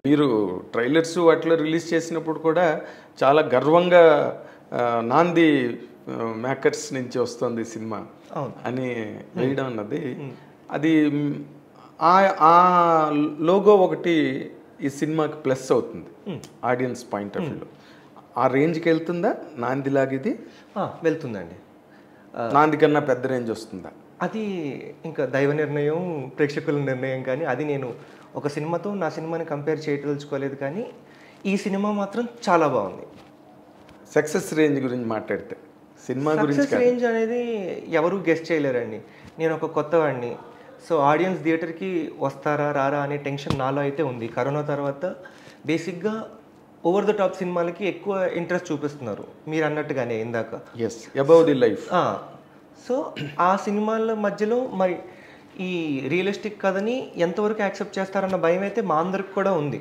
మీరు ట్రైలర్స్ వాటిలో రిలీజ్ చేసినప్పుడు కూడా చాలా గర్వంగా ఆ, నాంది మేకర్స్ నుంచి వస్తుంది సినిమా అవును. అని వేయడం అన్నది అది మ్, ఆ ఆ లోగో ఒకటి ఈ సినిమాకి ప్లస్ అవుతుంది ఆడియన్స్ పాయింట్ ఆఫ్ వ్యూలో ఆ రేంజ్కి వెళ్తుందా నాందిలాగా ఇది ఆ, వెళ్తుందండి నాంది కన్నా పెద్ద రేంజ్ వస్తుందా అది ఇంకా దైవ నిర్ణయం ప్రేక్షకుల నిర్ణయం కానీ అది నేను ఒక సినిమాతో నా సినిమాని కంపేర్ చేయదలుచుకోలేదు కానీ ఈ సినిమా మాత్రం చాలా బాగుంది సక్సెస్ రేంజ్ గురించి మాట్లాడితే సినిమా గురించి సక్సెస్ రేంజ్ అనేది ఎవరు గెస్ట్ చేయలేరండి నేను ఒక కొత్త వాడిని సో ఆడియన్స్ థియేటర్కి వస్తారా రారా అనే టెన్షన్ నాలో అయితే ఉంది కరోనా తర్వాత బేసిక్గా ఓవర్ ద టాప్ సినిమాలకి ఎక్కువ ఇంట్రెస్ట్ చూపిస్తున్నారు మీరు అన్నట్టుగానే ఇందాక ఎస్ అబౌవ్ ది లైఫ్ ఆ, సో ఆ సినిమాల మధ్యలో మరి ఈ రియలిస్టిక్ కథని ఎంతవరకు యాక్సెప్ట్ చేస్తారన్న భయం అయితే మా అందరికి కూడా ఉంది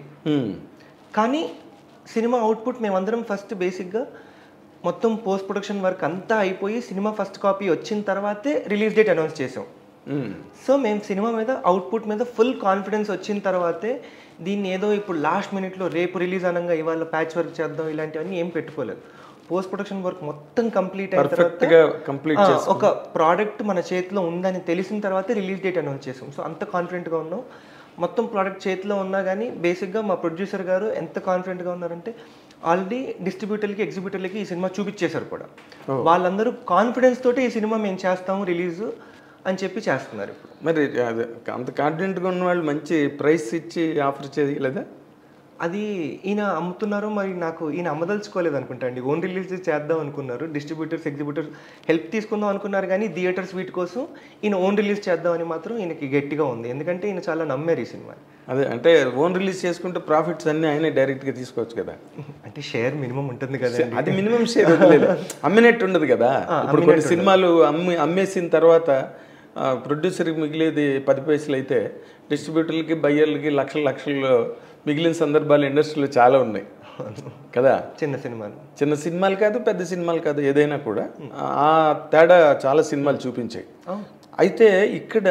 కానీ సినిమా అవుట్పుట్ మేమందరం ఫస్ట్ బేసిక్గా మొత్తం పోస్ట్ ప్రొడక్షన్ వర్క్ అంతా అయిపోయి సినిమా ఫస్ట్ కాపీ వచ్చిన తర్వాతే రిలీజ్ డేట్ అనౌన్స్ చేసాం సో మేము సినిమా మీద అవుట్పుట్ మీద ఫుల్ కాన్ఫిడెన్స్ వచ్చిన తర్వాతే దీన్ని ఏదో ఇప్పుడు లాస్ట్ మినిట్లో రేపు రిలీజ్ అనగా ఇవాళ ప్యాచ్ వర్క్ చేద్దాం ఇలాంటివన్నీ ఏం పెట్టుకోలేదు పోస్ట్ ప్రొడక్షన్ వర్క్ మొత్తం కంప్లీట్ అయిన పర్ఫెక్ట్ తర్వాత గా కంప్లీట్ ఆ, ఒక ప్రోడక్ట్ మన చేతిలో ఉందని తెలిసిన తర్వాతే రిలీజ్ డేట్ అనౌన్స్ చేసాం సో అంత కాన్ఫిడెంట్గా ఉన్నాం మొత్తం ప్రోడక్ట్ చేతిలో ఉన్నా కానీ బేసిక్గా మా ప్రొడ్యూసర్ గారు ఎంత కాన్ఫిడెంట్గా ఉన్నారంటే ఆల్రెడీ డిస్ట్రిబ్యూటర్లకి ఎగ్జిబ్యూటర్లకి ఈ సినిమా చూపించేశారు కూడా వాళ్ళందరూ కాన్ఫిడెన్స్ తోటి ఈ సినిమా మేము చేస్తాము రిలీజ్ అని చెప్పి చేస్తున్నారు ఇప్పుడు మరి అదే అంత కాన్ఫిడెంట్గా ఉన్న వాళ్ళు మంచి ప్రైస్ ఇచ్చి ఆఫర్ చేయలేదా అది ఈయన అమ్ముతున్నారు మరి నాకు ఈయన అమ్మదలుచుకోలేదు అనుకుంటా అండి ఓన్ రిలీజ్ చేద్దాం అనుకున్నారు డిస్ట్రిబ్యూటర్స్ ఎగ్జిబ్యూటర్స్ హెల్ప్ తీసుకుందాం అనుకున్నారు కానీ థియేటర్స్ వీటి కోసం ఈయన ఓన్ రిలీజ్ చేద్దామని మాత్రం ఈయనకి గట్టిగా ఉంది ఎందుకంటే ఈయన చాలా నమ్మారు ఈ సినిమా అదే అంటే ఓన్ రిలీజ్ చేసుకుంటే ప్రాఫిట్స్ అన్ని ఆయనే డైరెక్ట్ గా తీసుకోవచ్చు కదా అంటే షేర్ మినిమం ఉంటుంది కదా అది మినిమం షేర్ వదిలేదు అమ్మినట్టు ఉండదు కదా ఇప్పుడు కొన్ని సినిమాలు అమ్మి అమ్మేసిన తర్వాత ప్రొడ్యూసర్కి మిగిలేది పది పైసలు అయితే డిస్ట్రిబ్యూటర్లకి బయ్యర్లకి లక్షల లక్షలు మిగిలిన సందర్భాలు ఇండస్ట్రీలో చాలా ఉన్నాయి కదా చిన్న సినిమాలు చిన్న సినిమాలు కాదు పెద్ద సినిమాలు కాదు ఏదైనా కూడా ఆ తేడా చాలా సినిమాలు చూపించాయి అవును. అయితే ఇక్కడ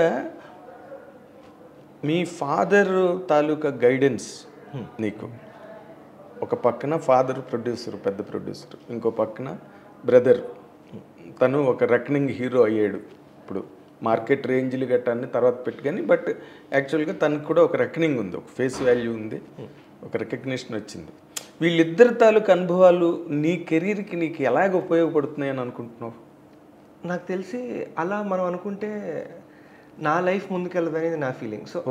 మీ ఫాదర్ తాలూకా గైడెన్స్ నీకు ఒక పక్కన ఫాదర్ ప్రొడ్యూసర్ పెద్ద ప్రొడ్యూసర్ ఇంకో పక్కన బ్రదర్ తను ఒక రెకనింగ్ హీరో అయ్యాడు ఇప్పుడు మార్కెట్ రేంజ్లు గట్టాన్ని తర్వాత పెట్టి కానీ బట్ యాక్చువల్గా తనకు కూడా ఒక రెకనింగ్ ఉంది ఒక ఫేస్ వాల్యూ ఉంది ఒక రికగ్నిషన్ వచ్చింది వీళ్ళిద్దరి తాలూకు అనుభవాలు నీ కెరీర్కి నీకు ఎలాగ ఉపయోగపడుతున్నాయి అని అనుకుంటున్నావు నాకు తెలిసి అలా మనం అనుకుంటే నా లైఫ్ ముందుకెళ్ళదు అనేది నా ఫీలింగ్ సో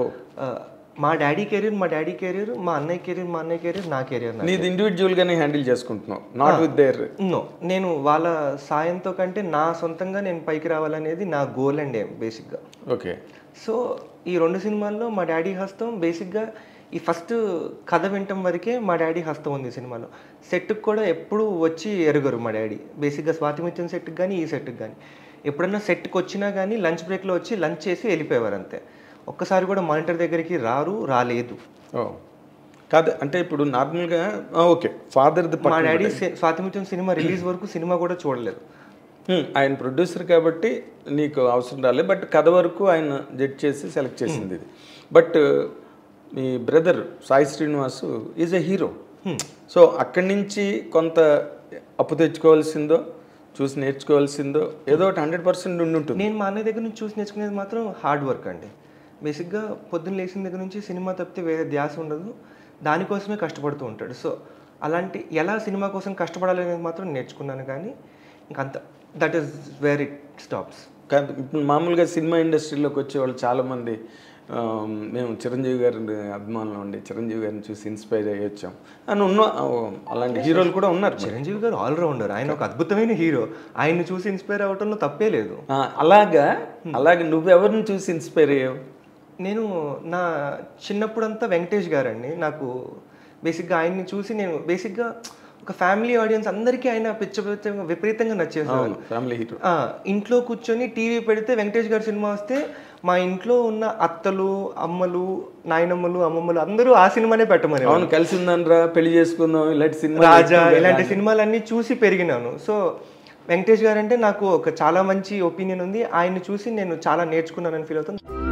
మా డాడీ కెరీర్ మా డాడీ కెరీర్ మా అన్నయ్య కెరీర్ మా అన్నయ్య కెరీర్ నా కెరీర్ నా నీది ఇండివిజువల్గానే హ్యాండిల్ చేసుకుంటున్నావు నాట్ విత్ దేర్ నో నేను వాళ్ళ సాయంతో కంటే నా సొంతంగా నేను పైకి రావాలనేది నా గోల్ అండి బేసిక్గా ఓకే సో ఈ రెండు సినిమాల్లో మా డాడీ హస్తం బేసిక్గా ఈ ఫస్ట్ కథ వినటం వరకే మా డాడీ హస్తం ఉంది ఈ సినిమాలో సెట్కి కూడా ఎప్పుడు వచ్చి ఎరగరు మా డాడీ బేసిక్గా స్వాతిమిత్యం సెట్కి కానీ ఈ సెట్కి కానీ ఎప్పుడన్నా సెట్కి వచ్చినా కానీ లంచ్ బ్రేక్లో వచ్చి లంచ్ చేసి వెళ్ళిపోయేవారు అంతే ఒక్కసారి కూడా మానిటర్ దగ్గరికి రారు రాలేదు ఓ కాదు అంటే ఇప్పుడు నార్మల్గా ఓకే ఫాదర్ది మా డాడీ సి- స్వాతిమిత్యం సినిమా రిలీజ్ వరకు సినిమా కూడా చూడలేదు ఆయన ప్రొడ్యూసర్ కాబట్టి నీకు అవసరం రాలేదు బట్ కథ వరకు ఆయన జడ్జ్ చేసి సెలెక్ట్ చేసింది ఇది బట్ మీ brother Sai Srinivas is a hero so అక్కడి నుంచి కొంత అప్పు తెచ్చుకోవాల్సిందో చూసి నేర్చుకోవాల్సిందో ఏదో ఒకటి హండ్రెడ్ పర్సెంట్ ఉండి ఉంటుంది నేను మా అన్నయ్య దగ్గర నుంచి చూసి నేర్చుకునేది మాత్రం హార్డ్ వర్క్ అండి బేసిక్గా పొద్దున్న లేచిన దగ్గర నుంచి సినిమా తప్పితే వేరే ధ్యాస ఉండదు దానికోసమే కష్టపడుతూ ఉంటాడు సో అలాంటి ఎలా సినిమా కోసం కష్టపడాలి అనేది మాత్రం నేర్చుకున్నాను కానీ ఇంకంత that is where it stops కాదు ఇప్పుడు మామూలుగా సినిమా ఇండస్ట్రీలోకి వచ్చే వాళ్ళు చాలామంది ఆ, మేము చిరంజీవి గారిని అభిమానులు ఉండి చిరంజీవి గారిని చూసి ఇన్స్పైర్ అయ్యి వచ్చాం అని ఉన్న ఆ, అలాంటి హీరోలు కూడా ఉన్నారు మరి. చిరంజీవి గారు ఆల్రౌండర్ ఆయన ఒక అద్భుతమైన హీరో ఆయన్ని చూసి ఇన్స్పైర్ అవ్వటంలో తప్పే లేదు ఆ, అలాగా అలాగే నువ్వెవరిని చూసి ఇన్స్పైర్ అయ్యావు నేను నా చిన్నప్పుడంతా వెంకటేష్ గారండి నాకు బేసిక్గా ఆయన్ని చూసి నేను బేసిక్గా ఒక ఫ్యామిలీ ఆడియన్స్ అందరికీ ఆయన పిచ్చ పిచ్చ విపరీతంగా నచ్చేసారు అవును ఫ్యామిలీ హీరో ఆ, ఇంట్లో కూర్చొని టీవీ పెడితే వెంకటేష్ గారి సినిమా వస్తే మా ఇంట్లో ఉన్న అత్తలు అమ్మలు నాయనమ్మలు అమ్మమ్మలు అందరూ ఆ సినిమానే పెట్టమని అవును కలిసి ఉందనరా పెళ్లి చేసుకుందాం ఇలాంటి సినిమా రాజా ఇలాంటి సినిమాలన్నీ చూసి పెరిగినాను సో వెంకటేష్ గారు అంటే నాకు ఒక చాలా మంచి ఒపీనియన్ ఉంది ఆయన్ని చూసి నేను చాలా నేర్చుకున్నానని ఫీల్ అవుతాను